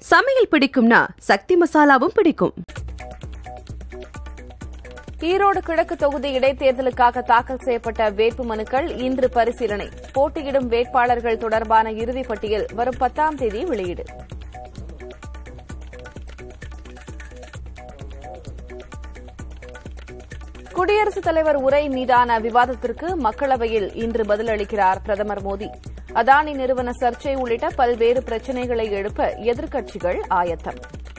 சமையல் பிடிக்கும்னா சக்தி மசாலாவும் பிடிக்கும் ஈரோடு கிழக்கு தொகுதி இடைத்தேர்தலுக்காக தாக்கல் செய்யப்பட்ட வேட்பு மனுக்கள் இன்று பரிசீலனை போட்டியிடும் வேட்பாளர்கள் தொடர்பான இறுதிப் பட்டியல் வரும் பத்தாம் தேதி வெளியீடு குடியரசுத் தலைவர் உரை மீதான விவாதத்திற்கு மக்களவையில் இன்று பதிலளிக்கிறார் பிரதமர் மோடி அதானி நிறுவன சர்ச்சை உள்ளிட்ட பல்வேறு பிரச்சினைகளை எழுப்ப எதிர்க்கட்சிகள் ஆயத்தம்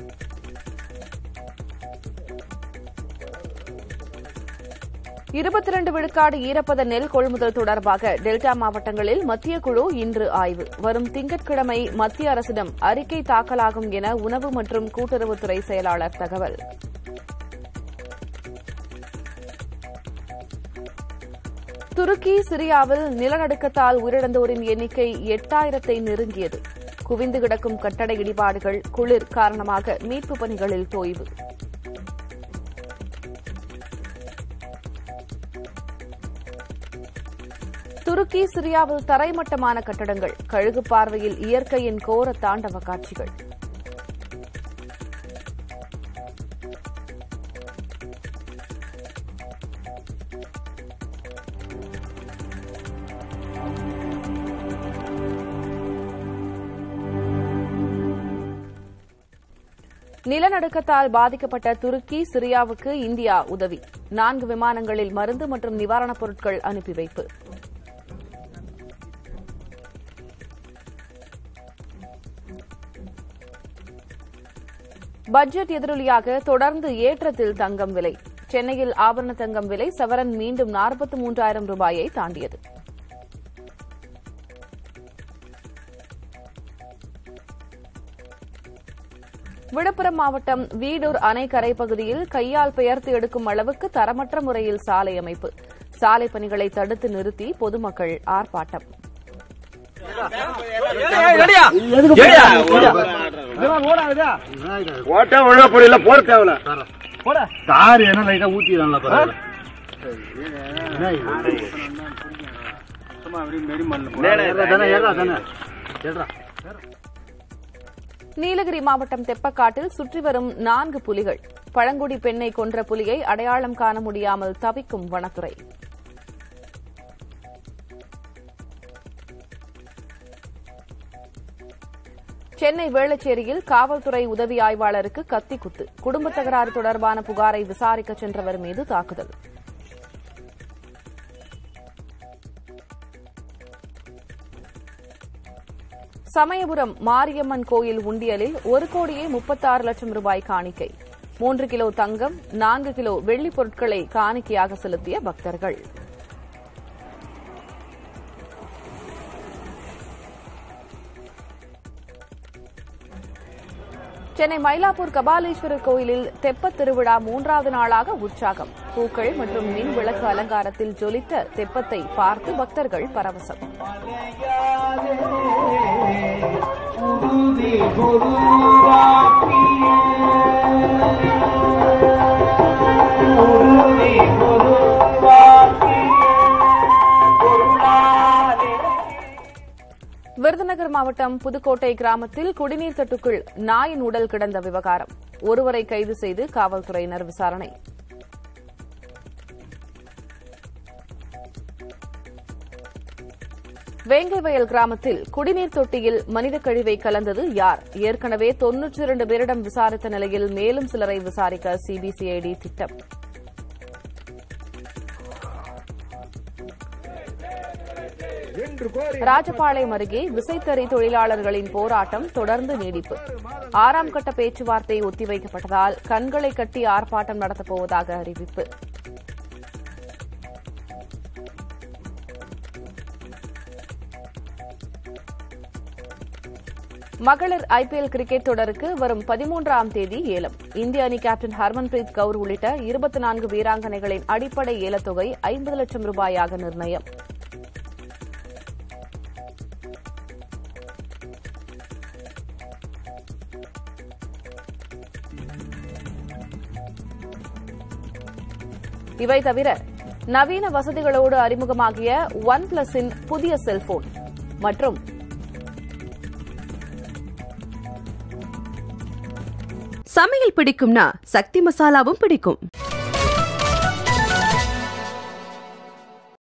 இருபத்தி இரண்டு விழுக்காடு ஈரப்பத நெல் கொள்முதல் தொடர்பாக டெல்டா மாவட்டங்களில் மத்திய குழு இன்று ஆய்வு வரும் திங்கட்கிழமை மத்திய அரசிடம் அறிக்கை தாக்கலாகும் என உணவு மற்றும் கூட்டுறவுத்துறை செயலாளர் தகவல் துருக்கி சிரியாவில் நிலநடுக்கத்தால் உயிரிழந்தோரின் எண்ணிக்கை எட்டாயிரத்தை நெருங்கியது குவிந்து கிடக்கும் கட்டட இடிபாடுகள் குளிர் காரணமாக மீட்புப் பணிகளில் தொய்வு துருக்கி சிரியாவில் தரைமட்டமான கட்டடங்கள் கழுகு பார்வையில் இயற்கையின் கோர தாண்டவ காட்சிகள் நிலநடுக்கத்தால் பாதிக்கப்பட்ட துருக்கி சிரியாவுக்கு இந்தியா உதவி நான்கு விமானங்களில் மருந்து மற்றும் நிவாரணப் பொருட்கள் அனுப்பி வைப்பு பட்ஜெட் எதிரொலியாக தொடர்ந்து ஏற்றத்தில் தங்கம் விலை சென்னையில் ஆபரண தங்கம் விலை சவரன் மீண்டும் நாற்பத்தி மூன்றாயிரம் ரூபாயை தாண்டியது விழுப்புரம் மாவட்டம் வீடூர் அணை கரை பகுதியில் கையால் பெயர்த்து எடுக்கும் அளவுக்கு தரமற்ற முறையில் சாலை அமைப்பு சாலை பணிகளை தடுத்து நிறுத்தி பொதுமக்கள் ஆர்ப்பாட்டம் ஓட்ட ஒழுங்கா போடல போட தேவையில்ல போட தார் என்ன லைட்டா ஊத்திடலாம்ல பரவாயில்ல சும்மா அப்படியே மெரி மண்ணில் தானே ஏறா தானே ஏறா நீலகிரி மாவட்டம் தெப்பக்காட்டில் சுற்றி வரும் நான்கு புலிகள் பழங்குடி பெண்ணை கொன்ற புலியை அடையாளம் காண முடியாமல் தவிக்கும் வனத்துறை சென்னை வேளச்சேரியில் காவல்துறை உதவி ஆய்வாளருக்கு கத்தி குத்து குடும்ப தகராறு தொடர்பான புகாரை விசாரிக்க சென்றவர் மீது தாக்குதல் சமயபுரம் மாரியம்மன் கோயில் உண்டியலில் ஒரு கோடியே முப்பத்தாறு லட்சம் ரூபாய் காணிக்கை மூன்று கிலோ தங்கம் நான்கு கிலோ வெள்ளிப் பொருட்களை காணிக்கையாக செலுத்திய பக்தர்கள் சென்னை மயிலாப்பூர் கபாலீஸ்வரர் கோயிலில் தெப்பத் திருவிழா மூன்றாவது நாளாக உற்சாகம் பூக்கள் மற்றும் மின் விளக்கு அலங்காரத்தில் ஜொலித்த தெப்பத்தை பார்த்து பக்தர்கள் பரவசம் விருதுநகர் மாவட்டம் புதுக்கோட்டை கிராமத்தில் குடிநீர் தட்டுக்குள் நாயின் உடல் கிடந்த விவகாரம் ஒருவரை கைது செய்து காவல்துறையினர் விசாரணை வேங்கைவயல் கிராமத்தில் குடிநீர் தொட்டியில் மனித கழிவை கலந்தது யார் ஏற்கனவே தொன்னூற்றி இரண்டு பேரிடம் விசாரித்த நிலையில் மேலும் சிலரை விசாரிக்க சிபிசிஐடி திட்டம் ராஜபாளையம் அருகே விசைத்தறி தொழிலாளர்களின் போராட்டம் தொடர்ந்து நீடிப்பு ஆறாம் கட்ட பேச்சுவார்த்தை ஒத்திவைக்கப்பட்டதால் கண்களை கட்டி ஆர்ப்பாட்டம் நடத்தப் போவதாக அறிவிப்பு மகளிர் ஐபிஎல் கிரிக்கெட் தொடருக்கு வரும் பதிமூன்றாம் தேதி ஏலம் இந்திய அணி கேப்டன் ஹர்மன்பிரீத் கவுர் உள்ளிட்ட இருபத்தி நான்கு வீராங்கனைகளின் அடிப்படை ஏலத்தொகை ஐம்பது லட்சம் ரூபாயாக நிர்ணயம் இவை தவிர நவீன வசதிகளோடு அறிமுகமாகிய ஒன் பிளஸின் புதிய செல்போன் மற்றும் சமையல் பிடிக்கும்னா சக்தி மசாலாவும் பிடிக்கும்